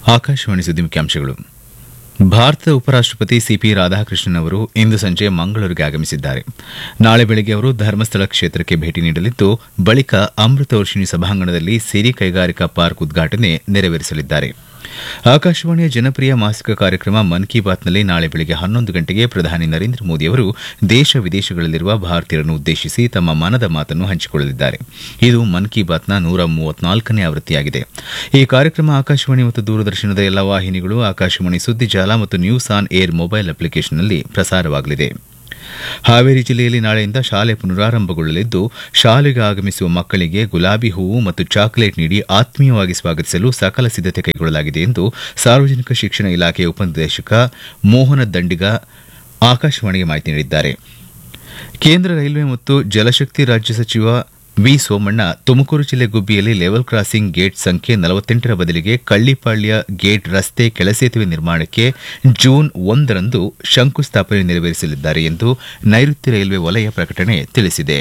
ಆಕಾಶವಾಣಿ ಸುದ್ದಿ ಮುಖ್ಯಾಂಶಗಳು ಭಾರತದ ಉಪರಾಷ್ಟಪತಿ ಸಿಪಿ ರಾಧಾಕೃಷ್ಣನ್ ಅವರು ಇಂದು ಸಂಜೆ ಮಂಗಳೂರಿಗೆ ಆಗಮಿಸಿದ್ದಾರೆ ನಾಳೆ ಬೆಳಗ್ಗೆ ಅವರು ಧರ್ಮಸ್ಥಳ ಕ್ಷೇತ್ರಕ್ಕೆ ಭೇಟಿ ನೀಡಲಿದ್ದು ಬಳಿಕ ಅಮೃತ ವರ್ಷಿಣಿ ಸಭಾಂಗಣದಲ್ಲಿ ಸಿರಿ ಕೈಗಾರಿಕಾ ಪಾರ್ಕ್ ಉದ್ಘಾಟನೆ ನೆರವೇರಿಸಲಿದ್ದಾರೆ ಆಕಾಶವಾಣಿಯ ಜನಪ್ರಿಯ ಮಾಸಿಕ ಕಾರ್ಯಕ್ರಮ ಮನ್ ಕಿ ಬಾತ್ನಲ್ಲಿ ನಾಳೆ ಬೆಳಗ್ಗೆ ಹನ್ನೊಂದು ಗಂಟೆಗೆ ಪ್ರಧಾನಿ ನರೇಂದ್ರ ಮೋದಿ ಅವರು ದೇಶ ವಿದೇಶಗಳಲ್ಲಿರುವ ಭಾರತೀಯರನ್ನು ಉದ್ದೇಶಿಸಿ ತಮ್ಮ ಮನದ ಮಾತನ್ನು ಹಂಚಿಕೊಳ್ಳಲಿದ್ದಾರೆ ಇದು ಮನ್ ಕಿ ಬಾತ್ನ ನೂರ ಮೂವತ್ನಾಲ್ಕನೇ ಆವೃತ್ತಿಯಾಗಿದೆ ಈ ಕಾರ್ಯಕ್ರಮ ಆಕಾಶವಾಣಿ ಮತ್ತು ದೂರದರ್ಶನದ ಎಲ್ಲಾ ವಾಹಿನಿಗಳು ಆಕಾಶವಾಣಿ ಸುದ್ದಿ ಜಾಲ ಮತ್ತು ನ್ಯೂಸ್ ಆನ್ ಏರ್ ಮೊಬೈಲ್ ಅಪ್ಲಿಕೇಶನ್ನಲ್ಲಿ ಪ್ರಸಾರವಾಗಲಿದೆ ಹಾವೇರಿ ಜಿಲ್ಲೆಯಲ್ಲಿ ನಾಳೆಯಿಂದ ಶಾಲೆ ಪುನರಾರಂಭಗೊಳ್ಳಲಿದ್ದು ಶಾಲೆಗೆ ಆಗಮಿಸುವ ಮಕ್ಕಳಿಗೆ ಗುಲಾಬಿ ಹೂವು ಮತ್ತು ಚಾಕೊಲೇಟ್ ನೀಡಿ ಆತ್ಮೀಯವಾಗಿ ಸ್ವಾಗತಿಸಲು ಸಕಲ ಸಿದ್ದತೆ ಕೈಗೊಳ್ಳಲಾಗಿದೆ ಎಂದು ಸಾರ್ವಜನಿಕ ಶಿಕ್ಷಣ ಇಲಾಖೆಯ ಉಪನಿರ್ದೇಶಕ ಮೋಹನ ದಂಡಿಗ ಆಕಾಶವಾಣಿಗೆ ಮಾಹಿತಿ ನೀಡಿದ್ದಾರೆ ಕೇಂದ್ರ ರೈಲ್ವೆ ಮತ್ತು ಜಲಶಕ್ತಿ ರಾಜ್ಯ ಸಚಿವ ವಿ ಸೋಮಣ್ಣ ತುಮಕೂರು ಜಿಲ್ಲೆ ಗುಬ್ಬಿಯಲ್ಲಿ ಲೆವೆಲ್ ಕ್ರಾಸಿಂಗ್ ಗೇಟ್ ಸಂಖ್ಯೆ ನಲವತ್ತೆಂಟರ ಬದಲಿಗೆ ಕಳ್ಳಿಪಾಳ್ಯ ಗೇಟ್ ರಸ್ತೆ ಕೆಳಸೇತುವೆ ನಿರ್ಮಾಣಕ್ಕೆ ಜೂನ್ ಒಂದರಂದು ಶಂಕುಸ್ಥಾಪನೆ ನೆರವೇರಿಸಲಿದ್ದಾರೆ ಎಂದು ನೈಋತ್ಯ ರೈಲ್ವೆ ವಲಯ ಪ್ರಕಟಣೆ ತಿಳಿಸಿದೆ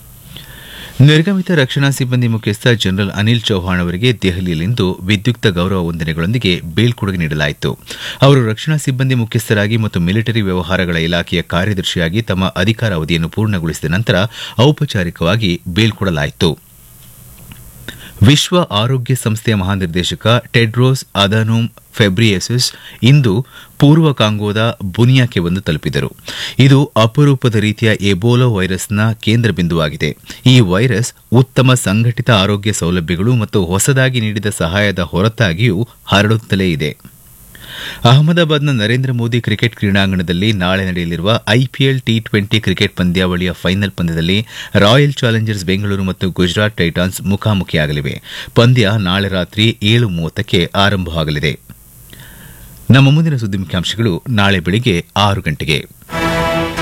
ನಿರ್ಗಮಿತ ರಕ್ಷಣಾ ಸಿಬ್ಬಂದಿ ಮುಖ್ಯಸ್ಥ ಜನರಲ್ ಅನಿಲ್ ಚೌಹಾಣ್ ಅವರಿಗೆ ದೆಹಲಿಯಲ್ಲಿಂದು ವಿದ್ಯುಕ್ತ ಗೌರವ ವಂದನೆಗಳೊಂದಿಗೆ ಬೀಳ್ಕೊಡುಗೆ ನೀಡಲಾಯಿತು ಅವರು ರಕ್ಷಣಾ ಸಿಬ್ಬಂದಿ ಮುಖ್ಯಸ್ಥರಾಗಿ ಮತ್ತು ಮಿಲಿಟರಿ ವ್ಯವಹಾರಗಳ ಇಲಾಖೆಯ ಕಾರ್ಯದರ್ಶಿಯಾಗಿ ತಮ್ಮ ಅಧಿಕಾರ ಅವಧಿಯನ್ನು ಪೂರ್ಣಗೊಳಿಸಿದ ನಂತರ ಔಪಚಾರಿಕವಾಗಿ ಬೀಳ್ಕೊಡಲಾಯಿತು ವಿಶ್ವ ಆರೋಗ್ಯ ಸಂಸ್ಥೆಯ ಮಹಾನಿರ್ದೇಶಕ ಟೆಡ್ರೋಸ್ ಅದಾನೋಮ್ ಫೆಬ್ರಿಯೆಸಸ್ ಇಂದು ಪೂರ್ವ ಕಾಂಗೋದ ಬುನಿಯಾಕ್ಕೆ ಬಂದು ತಲುಪಿದರು ಇದು ಅಪರೂಪದ ರೀತಿಯ ಎಬೋಲಾ ವೈರಸ್ನ ಕೇಂದ್ರ ಬಿಂದುವಾಗಿದೆ ಈ ವೈರಸ್ ಉತ್ತಮ ಸಂಘಟಿತ ಆರೋಗ್ಯ ಸೌಲಭ್ಯಗಳು ಮತ್ತು ಹೊಸದಾಗಿ ನೀಡಿದ ಸಹಾಯದ ಹೊರತಾಗಿಯೂ ಹರಡುತ್ತಲೇ ಇದೆ ಅಹಮದಾಬಾದ್ನ ನರೇಂದ್ರ ಮೋದಿ ಕ್ರಿಕೆಟ್ ಕ್ರೀಡಾಂಗಣದಲ್ಲಿ ನಾಳೆ ನಡೆಯಲಿರುವ ಐಪಿಎಲ್ ಟಿ ಟ್ವೆಂಟಿ ಕ್ರಿಕೆಟ್ ಪಂದ್ಯಾವಳಿಯ ಫೈನಲ್ ಪಂದ್ಯದಲ್ಲಿ ರಾಯಲ್ ಚಾಲೆಂಜರ್ಸ್ ಬೆಂಗಳೂರು ಮತ್ತು ಗುಜರಾತ್ ಟೈಟಾನ್ಸ್ ಮುಖಾಮುಖಿಯಾಗಲಿವೆ ಪಂದ್ಯ ನಾಳೆ ರಾತ್ರಿ ಏಳು ಮೂವತ್ತಕ್ಕೆ ಆರಂಭವಾಗಲಿದೆ ನಮ್ಮ ಮುಂದಿನ ಸುದ್ದಿ ಮುಖ್ಯಾಂಶಗಳು ನಾಳೆ ಬೆಳಿಗ್ಗೆ ಆರು ಗಂಟೆಗೆ